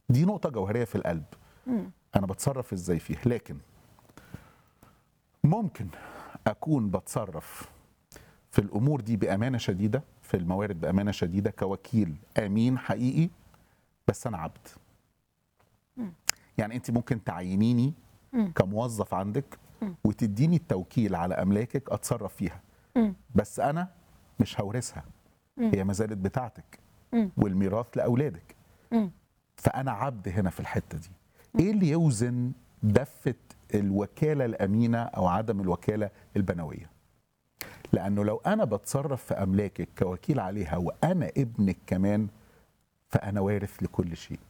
دي نقطه جوهريه في القلب انا بتصرف ازاي فيها لكن ممكن اكون بتصرف في الامور دي بامانه شديده في الموارد بامانه شديده كوكيل امين حقيقي بس انا عبد يعني انت ممكن تعينيني كموظف عندك وتديني التوكيل على املاكك اتصرف فيها بس انا مش هورثها هي ما زالت بتاعتك والميراث لاولادك فانا عبد هنا في الحته دي ايه اللي يوزن دفه الوكاله الامينه او عدم الوكاله البنويه لانه لو انا بتصرف في املاكك كوكيل عليها وانا ابنك كمان فانا وارث لكل شيء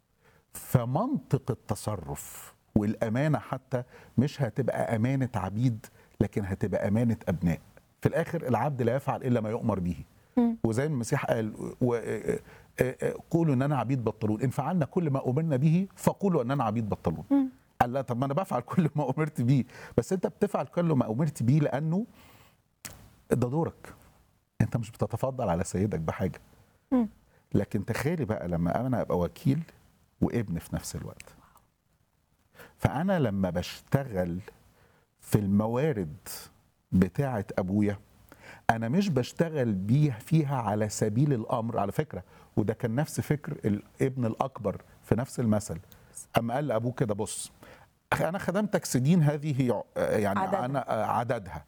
فمنطق التصرف والامانه حتى مش هتبقى امانه عبيد لكن هتبقى امانه ابناء في الاخر العبد لا يفعل الا ما يؤمر به وزي ما المسيح قال و- آه، آه، آه، قولوا اننا عبيد بطلون ان فعلنا كل ما امرنا به فقولوا اننا عبيد بطلون قال لا طب ما انا بفعل كل ما امرت بيه بس انت بتفعل كل ما امرت بيه لانه ده دورك انت مش بتتفضل على سيدك بحاجه لكن تخيلي بقى لما انا ابقى وكيل وابن في نفس الوقت فانا لما بشتغل في الموارد بتاعه ابويا انا مش بشتغل بيه فيها على سبيل الامر على فكره وده كان نفس فكر الابن الاكبر في نفس المثل اما قال لابوه كده بص انا خدمتك سنين هذه هي يعني عددها. انا عددها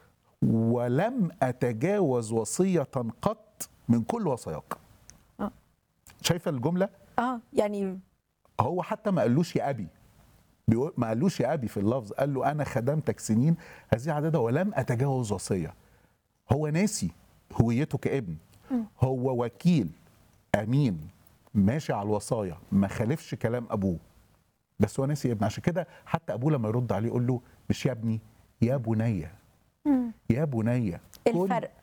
ولم اتجاوز وصيه قط من كل وصاياك آه. شايفه الجمله اه يعني هو حتى ما قالوش يا ابي بيقول- ما قالوش يا ابي في اللفظ قال له انا خدمتك سنين هذه عددها ولم اتجاوز وصيه هو ناسي هويته كابن هو وكيل امين ماشي على الوصايا ما خالفش كلام ابوه بس هو ناسي ابن عشان كده حتى ابوه لما يرد عليه يقول له مش يا ابني يا بني يا بني كل- الفرق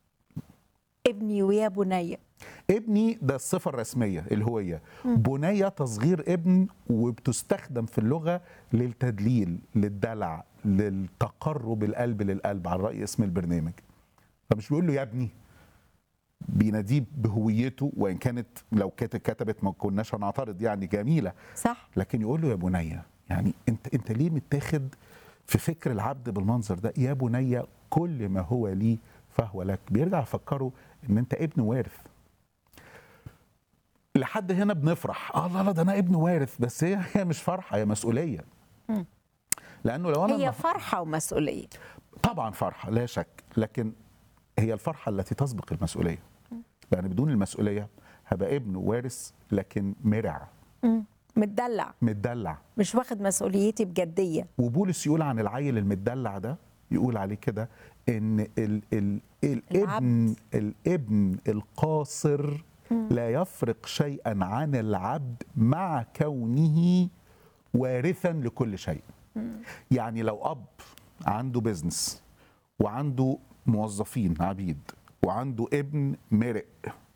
ابني ويا بني ابني ده الصفة الرسمية الهوية بنية تصغير ابن وبتستخدم في اللغة للتدليل للدلع للتقرب القلب للقلب على رأي اسم البرنامج فمش بيقول له يا ابني بيناديه بهويته وإن كانت لو كانت كتبت ما كناش هنعترض يعني جميلة صح لكن يقول له يا بني يعني انت انت ليه متاخد في فكر العبد بالمنظر ده يا بني كل ما هو لي فهو لك بيرجع يفكره ان انت ابن وارث لحد هنا بنفرح اه لا لا ده انا ابن وارث بس هي هي مش فرحه هي مسؤوليه لانه لو انا هي النهار- فرحه ومسؤوليه طبعا فرحه لا شك لكن هي الفرحه التي تسبق المسؤوليه لان بدون المسؤوليه هبقى ابن وارث لكن مرع متدلع متدلع مش واخد مسؤوليتي بجديه وبولس يقول عن العيل المدلع ده يقول عليه كده ان ال ال الابن الابن القاصر لا يفرق شيئا عن العبد مع كونه وارثا لكل شيء يعني لو اب عنده بيزنس وعنده موظفين عبيد وعنده ابن مرق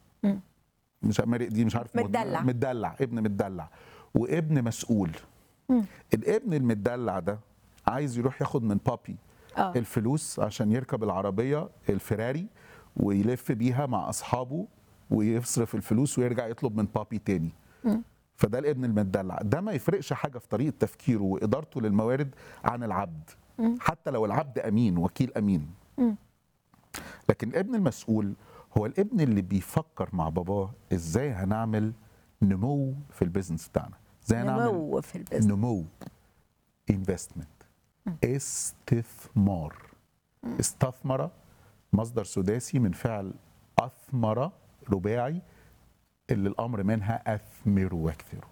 مش مرق دي مش عارف متدلع. متدلع ابن متدلع وابن مسؤول الابن المدلع ده عايز يروح ياخد من بابي آه. الفلوس عشان يركب العربيه الفراري ويلف بيها مع اصحابه ويصرف الفلوس ويرجع يطلب من بابي تاني فده الابن المدلع ده ما يفرقش حاجه في طريقه تفكيره وادارته للموارد عن العبد حتى لو العبد امين وكيل امين لكن الابن المسؤول هو الابن اللي بيفكر مع باباه ازاي هنعمل نمو في البيزنس بتاعنا ازاي هنعمل نمو في البزنس نمو انفستمنت استثمار استثمر مصدر سداسي من فعل اثمر رباعي اللي الامر منها اثمروا واكثروا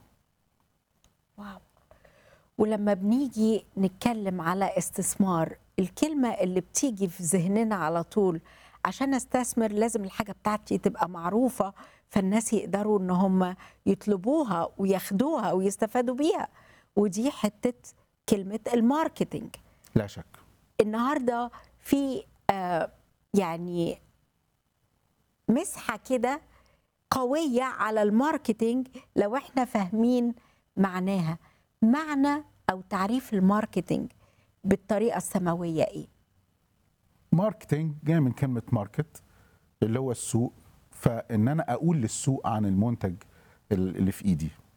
واو ولما بنيجي نتكلم على استثمار الكلمة اللي بتيجي في ذهننا على طول عشان استثمر لازم الحاجة بتاعتي تبقى معروفة فالناس يقدروا ان هم يطلبوها وياخدوها ويستفادوا بيها ودي حتة كلمة الماركتينج لا شك النهارده في آه يعني مسحه كده قويه على الماركتينج لو احنا فاهمين معناها معنى او تعريف الماركتينج بالطريقه السماويه ايه ماركتينج جاي من كلمه ماركت اللي هو السوق فان انا اقول للسوق عن المنتج اللي في ايدي